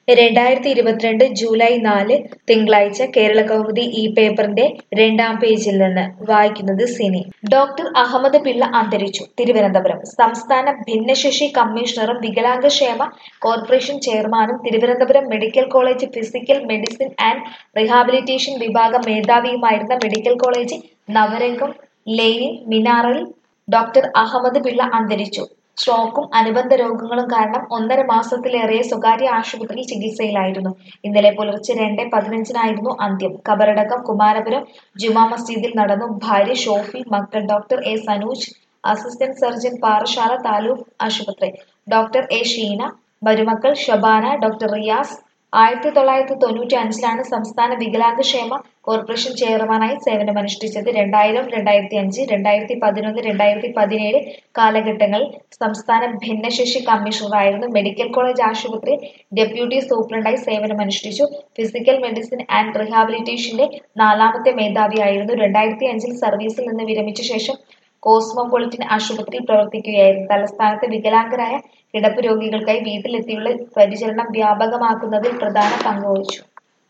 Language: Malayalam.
രണ്ടായിരത്തി ഇരുപത്തിരണ്ട് ജൂലൈ നാല് തിങ്കളാഴ്ച കേരള കൗമുദി ഈ പേപ്പറിന്റെ രണ്ടാം പേജിൽ നിന്ന് വായിക്കുന്നത് സിനി ഡോക്ടർ അഹമ്മദ് പിള്ള അന്തരിച്ചു തിരുവനന്തപുരം സംസ്ഥാന ഭിന്നശേഷി കമ്മീഷണറും വികലാംഗക്ഷേമ കോർപ്പറേഷൻ ചെയർമാനും Thiruvananthapuram medical college physical medicine and rehabilitation വിഭാഗം മേധാവിയുമായിരുന്ന മെഡിക്കൽ കോളേജ് നവരംഗം ലെയിൻ മിനാറിൽ ഡോക്ടർ അഹമ്മദ് പിള്ള അന്തരിച്ചു സ്ട്രോക്കും അനുബന്ധ രോഗങ്ങളും കാരണം ഒന്നര മാസത്തിലേറെ സ്വകാര്യ ആശുപത്രിയിൽ ചികിത്സയിലായിരുന്നു ഇന്നലെ പുലർച്ചെ രണ്ട് പതിനഞ്ചിനായിരുന്നു അന്ത്യം ഖബറടക്കം കുമാരപുരം ജുമാ മസ്ജിദിൽ നടന്നു ഭാര്യ ഷോഫി മക്കൾ doctor A Sanooj assistant surgeon Parassala taluk ആശുപത്രി ഡോക്ടർ എ ഷീന മരുമക്കൾ ഷബാന ഡോക്ടർ റിയാസ് ആയിരത്തി തൊള്ളായിരത്തി തൊണ്ണൂറ്റി അഞ്ചിലാണ് സംസ്ഥാന വികലാംഗക്ഷേമ കോർപ്പറേഷൻ ചെയർമാനായി സേവനമനുഷ്ഠിച്ചത് രണ്ടായിരം രണ്ടായിരത്തി അഞ്ച് രണ്ടായിരത്തി പതിനൊന്ന് രണ്ടായിരത്തി പതിനേഴ് കാലഘട്ടങ്ങളിൽ സംസ്ഥാന ഭിന്നശേഷി കമ്മീഷണറായിരുന്നു മെഡിക്കൽ കോളേജ് ആശുപത്രി ഡെപ്യൂട്ടി സൂപ്രണ്ടായി സേവനമനുഷ്ഠിച്ചു ഫിസിക്കൽ മെഡിസിൻ ആൻഡ് റിഹാബിലിറ്റേഷന്റെ നാലാമത്തെ മേധാവിയായിരുന്നു രണ്ടായിരത്തി അഞ്ചിൽ സർവീസിൽ നിന്ന് വിരമിച്ച ശേഷം കോസ്മോപൊളിറ്റൻ ആശുപത്രിയിൽ പ്രവർത്തിക്കുകയായിരുന്നു തലസ്ഥാനത്ത് വികലാംഗരായ കിടപ്പ് രോഗികൾക്കായി വീട്ടിലെത്തിയുള്ള പരിചരണം വ്യാപകമാക്കുന്നതിൽ പ്രധാന പങ്ക് വഹിച്ചു